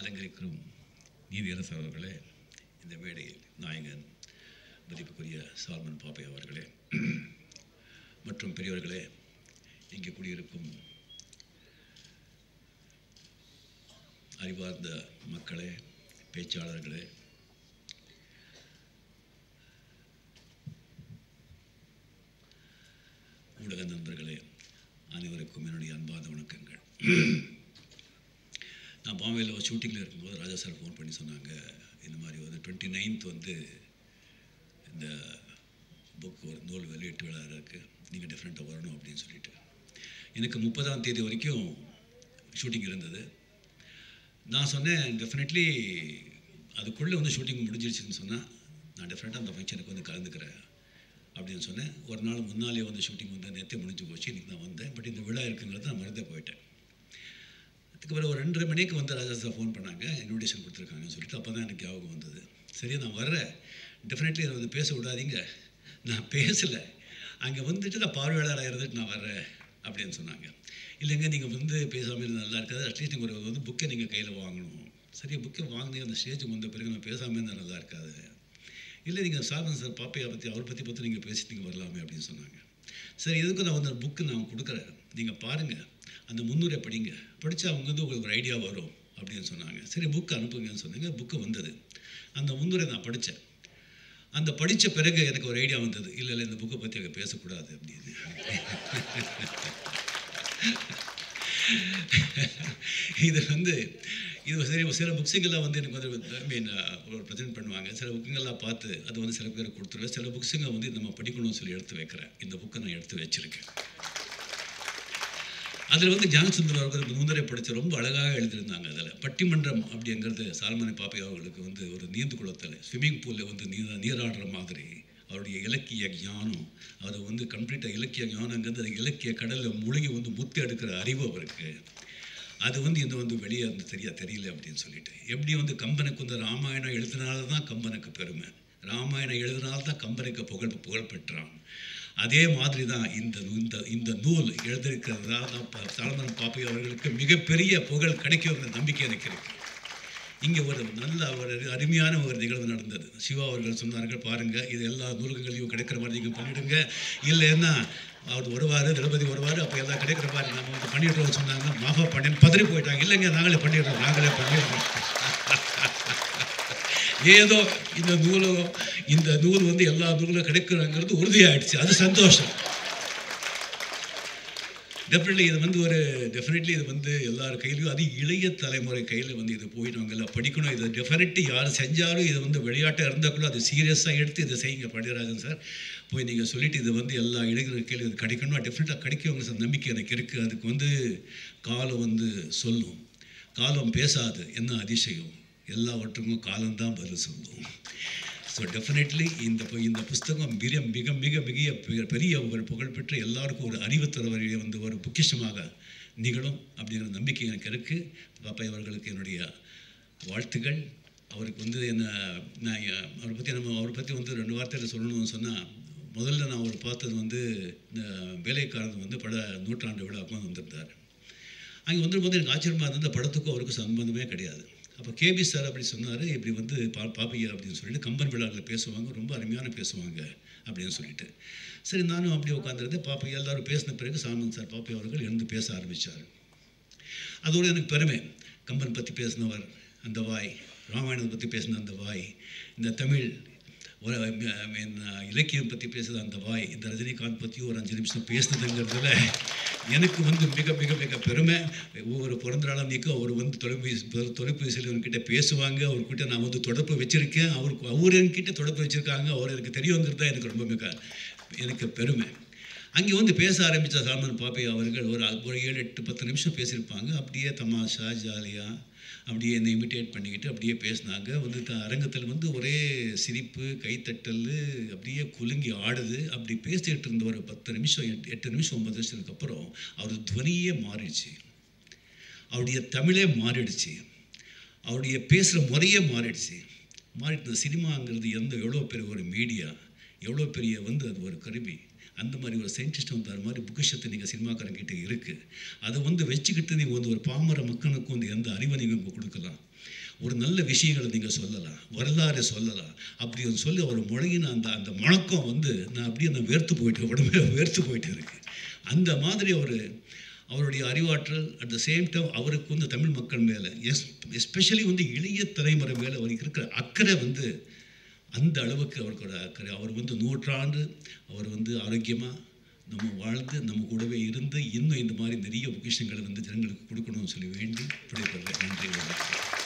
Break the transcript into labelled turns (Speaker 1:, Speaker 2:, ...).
Speaker 1: அலங்கரிக்கும் நீதியரசு அவர்களே இந்த மேடையில் நாயகன் மதிப்புக்குரிய சால்மன் பாப்பை அவர்களே மற்றும் பெரியவர்களே இங்கே குடியிருக்கும் அறிவார்ந்த மக்களே பேச்சாளர்களே ஊடக நண்பர்களே அனைவருக்கும் என்னுடைய அன்பான வணக்கங்கள் நான் பாம்பேயில் ஒரு ஷூட்டிங்கில் இருக்கும்போது ராஜா சார் ஃபோன் பண்ணி சொன்னாங்க இந்த மாதிரி வந்து டுவெண்ட்டி நைன்த் வந்து இந்த புக் ஒரு நூல் வெளியீட்டு விழா இருக்குது நீங்கள் டிஃப்ரெண்ட்டாக வரணும் அப்படின்னு சொல்லிட்டு எனக்கு முப்பதாம் தேதி வரைக்கும் ஷூட்டிங் இருந்தது நான் சொன்னேன் டெஃபினெட்லி அதுக்குள்ளே வந்து ஷூட்டிங் முடிஞ்சிருச்சுன்னு சொன்னால் நான் டெஃபினட்டாக அந்த ஃபங்க்ஷனுக்கு வந்து கலந்துக்கிறேன் அப்படின்னு சொன்னேன் ஒரு நாள் முன்னாலே வந்து ஷூட்டிங் வந்து நேற்றே முடிஞ்சு போச்சு இன்றைக்கி நான் வந்தேன் பட் இந்த விழா இருக்குங்கிறது நான் மறந்தே போயிட்டேன் அதுக்கப்புறம் ஒரு ரெண்டரை மணிக்கு வந்து ராஜா சார் ஃபோன் பண்ணாங்க இன்விடேஷன் கொடுத்துருக்காங்கன்னு சொல்லிட்டு அப்போ தான் எனக்கு ஞாபகம் வந்தது சரி நான் வர்றேன் டெஃபினெட்லி அதை வந்து பேச விடாதீங்க நான் பேசலை அங்கே வந்துட்டு நான் பார்வையாளராக இருந்துட்டு நான் வர்றேன் அப்படின்னு சொன்னாங்க இல்லைங்க நீங்கள் வந்து பேசாமல் இருந்தால் நல்லா இருக்காது அட்லீஸ்ட் நீங்கள் ஒரு வந்து புக்கை நீங்கள் கையில் வாங்கணும் சரி புக்கை வாங்கினீங்க அந்த ஸ்டேஜுக்கு வந்த பிறகு நான் பேசாமல் இருந்தால் நல்லா இருக்காது இல்லை நீங்கள் சாதன் சார் பாப்பையை பற்றி அவரை பற்றி பற்றி நீங்கள் பேசிட்டு நீங்கள் வரலாமே அப்படின்னு சொன்னாங்க சரி எதுக்கும் நான் வந்து புக்கு நான் கொடுக்குறேன் நீங்கள் பாருங்கள் அந்த முன்னுரை படிங்க படித்தா அவங்க வந்து உங்களுக்கு ஒரு ஐடியா வரும் அப்படின்னு சொன்னாங்க சரி புக்கு அனுப்புங்கன்னு சொன்னாங்க புக்கு வந்தது அந்த முன்னுரை நான் படித்தேன் அந்த படித்த பிறகு எனக்கு ஒரு ஐடியா வந்தது இல்லை இல்லை இந்த புக்கை பற்றி அங்கே பேசக்கூடாது அப்படின்னு இது வந்து இது சரி சில புக்ஸுங்கெல்லாம் வந்து எனக்கு வந்து ஐ மீன் ஒரு ப்ரெசென்ட் பண்ணுவாங்க சில புக்குங்கெல்லாம் பார்த்து அது வந்து சில பேர் கொடுத்துருவேன் சில புக்ஸுங்க வந்து நம்ம படிக்கணும்னு சொல்லி எடுத்து வைக்கிறேன் இந்த புக்கை நான் எடுத்து வச்சுருக்கேன் அதில் வந்து ஜான்சுந்தர் அவர்கள் முன்னரே படித்த ரொம்ப அழகாக எழுதியிருந்தாங்க அதில் பட்டிமன்றம் அப்படிங்கிறது சால்மனை பாப்பை அவர்களுக்கு வந்து ஒரு நீந்து குளத்தில் ஸ்விம்மிங் பூலில் வந்து நீ நீராடுற மாதிரி அவருடைய இலக்கிய ஞானம் அது வந்து கம்ப்ளீட்டாக இலக்கிய ஞானங்கிறது அது இலக்கிய கடலில் மூழ்கி வந்து முத்து எடுக்கிற அறிவு அவருக்கு அது வந்து இந்த வந்து வெளியே வந்து தெரியா தெரியல அப்படின்னு சொல்லிட்டு எப்படி வந்து கம்பனுக்கு வந்து ராமாயணம் எழுதினால தான் கம்பனுக்கு பெருமை ராமாயணம் எழுதினால தான் கம்பனுக்கு புகழ் புகழ் பெற்றான் அதே மாதிரி தான் இந்த இந்த இந்த நூல் எழுதியிருக்கிறதா தான் சாலமன் பாப்பை அவர்களுக்கு மிகப்பெரிய புகழ் கிடைக்குங்கிற நம்பிக்கை எனக்கு இருக்குது இங்கே ஒரு நல்ல ஒரு அருமையான ஒரு நிகழ்வு நடந்தது சிவா அவர்கள் சொன்னார்கள் பாருங்கள் இது எல்லா நூல்களையும் கிடைக்கிற மாதிரி நீங்கள் பண்ணிவிடுங்க இல்லைன்னா அவர் வருவார் திரௌபதி வருவார் அப்போ எல்லாம் கிடைக்கிற மாதிரி நம்ம வந்து பண்ணிடுறோம் சொன்னாங்க மாஃபா பண்ணி பதறி போயிட்டாங்க இல்லைங்க நாங்களே பண்ணிடுறோம் நாங்களே பண்ணிடுறோம் ஏதோ இந்த நூலோ இந்த நூல் வந்து எல்லா நூலும் கிடைக்கிறாங்கிறது உறுதியாயிடுச்சு அது சந்தோஷம் டெஃபினெட்லி இது வந்து ஒரு டெஃபினெட்லி இது வந்து எல்லார் கையிலையும் அது இளைய தலைமுறை கையில் வந்து இது போயிடுவாங்க எல்லாம் படிக்கணும் இது டெஃபினெட்லி யார் செஞ்சாலும் இது வந்து விளையாட்டாக இருந்தாக்குள்ள அது சீரியஸாக எடுத்து இதை செய்யுங்க படிராஜன் சார் போய் நீங்கள் சொல்லிவிட்டு இது வந்து எல்லா இளைஞர்கள் கையில் இது கிடைக்கணும் டெஃபினட்டாக கிடைக்குங்க சார் நம்பிக்கை எனக்கு இருக்குது அதுக்கு வந்து காலம் வந்து சொல்லும் காலம் பேசாது என்ன அதிசயம் எல்லாவற்றுக்கும் காலம்தான் பதில் சொல்லும் ஸோ டெஃபினெட்லி இந்த இந்த புஸ்தகம் மிக மிக மிக மிக பெரிய ஒரு புகழ்பெற்ற எல்லாருக்கும் ஒரு அறிவு தரவரையை வந்து ஒரு பொக்கிஷமாக நிகழும் அப்படிங்கிற நம்பிக்கை எனக்கு இருக்குது பாப்பா அவர்களுக்கு என்னுடைய வாழ்த்துக்கள் அவருக்கு வந்து என்ன நான் அவரை பற்றி நம்ம அவரை பற்றி வந்து ரெண்டு வார்த்தையில் சொல்லணும்னு சொன்னால் முதல்ல நான் அவர் பார்த்தது வந்து இந்த வேலைக்காரன் வந்து பட நூற்றாண்டு விழாவுக்கு வந்து வந்திருந்தார் அங்கே வந்துரும்போது எனக்கு ஆச்சரியமாக இருந்த படத்துக்கும் அவருக்கும் சம்பந்தமே கிடையாது அப்போ கேபி சார் அப்படி சொன்னார் இப்படி வந்து பா பாப்பையா அப்படின்னு சொல்லிட்டு கம்பன் விழாவில் பேசுவாங்க ரொம்ப அருமையான பேசுவாங்க அப்படின்னு சொல்லிட்டு சரி நானும் அப்படி உட்காந்துருந்து பாப்பையா எல்லாரும் பேசின பிறகு சாமன் சார் பாப்பையா அவர்கள் எழுந்து பேச ஆரம்பித்தார் அதோடு எனக்கு பெருமை கம்பன் பற்றி பேசினவர் அந்த வாய் ராமாயணத்தை பற்றி பேசின அந்த வாய் இந்த தமிழ் மீன் இலக்கியம் பற்றி பேசுகிற அந்த வாய் இந்த ரஜினிகாந்த் பற்றி ஒரு அஞ்சு நிமிஷம் பேசுனதுங்கிறதுல எனக்கு வந்து மிக மிக மிக பெருமை ஒவ்வொரு பிறந்த நாளும் நீக்கும் அவர் வந்து தொலைபேசி தொலைபேசியில் என்கிட்ட பேசுவாங்க அவர்கிட்ட நான் வந்து தொடர்பு வச்சுருக்கேன் அவருக்கு அவர் என்கிட்ட தொடர்பு வச்சுருக்காங்க அவர் எனக்கு தெரியுங்கிறது தான் எனக்கு ரொம்ப மிக எனக்கு பெருமை அங்கே வந்து பேச ஆரம்பித்த சால்மன் பாப்பை அவர்கள் ஒரு ஒரு ஏழு எட்டு பத்து நிமிஷம் பேசியிருப்பாங்க அப்படியே தமாஷா ஜாலியாக அப்படியே என்னை இமிட்டேட் பண்ணிக்கிட்டு அப்படியே பேசினாங்க வந்து த அரங்கத்தில் வந்து ஒரே சிரிப்பு கைத்தட்டல் அப்படியே குலுங்கி ஆடுது அப்படி பேசிகிட்டு இருந்த ஒரு பத்து நிமிஷம் எட்டு எட்டு நிமிஷம் ஒன்பது நிமிஷத்துக்கு அப்புறம் அவர் துவனியே மாறிடுச்சு அவருடைய தமிழே மாறிடுச்சு அவருடைய பேசுகிற முறையே மாறிடுச்சு மாறிட்டு சினிமாங்கிறது எந்த எவ்வளோ பெரிய ஒரு மீடியா எவ்வளோ பெரிய வந்து அது ஒரு கருவி அந்த மாதிரி ஒரு சயின்டிஸ்ட் வந்தார் மாதிரி புக்கிஷத்தை நீங்கள் சினிமாக்காரங்கிட்ட இருக்குது அதை வந்து வச்சுக்கிட்டு நீங்கள் வந்து ஒரு பாமர மக்களுக்கு வந்து எந்த அறிவை நீங்கள் கொடுக்கலாம் ஒரு நல்ல விஷயங்களை நீங்கள் சொல்லலாம் வரலாறு சொல்லலாம் அப்படி வந்து சொல்லி அவர் முழங்கின அந்த அந்த முழக்கம் வந்து நான் அப்படியே நான் வேர்த்து போயிட்டு உடம்பே வேர்த்து போயிட்டு இருக்கு அந்த மாதிரி ஒரு அவருடைய அறிவாற்றல் அட் த சேம் டைம் அவருக்கு வந்து தமிழ் மக்கள் மேலே எஸ் எஸ்பெஷலி வந்து இளைய தலைமுறை மேலே அவருக்கு இருக்கிற அக்கறை வந்து அந்த அளவுக்கு அவருக்கோட அக்கறை அவர் வந்து நூற்றாண்டு அவர் வந்து ஆரோக்கியமாக நம்ம வாழ்ந்து நம்ம கூடவே இருந்து இன்னும் இந்த மாதிரி நிறைய பொக்கிஷங்களை வந்து ஜனங்களுக்கு கொடுக்கணும்னு சொல்லி வேண்டி விடைபெறுகிறேன் நன்றி வணக்கம்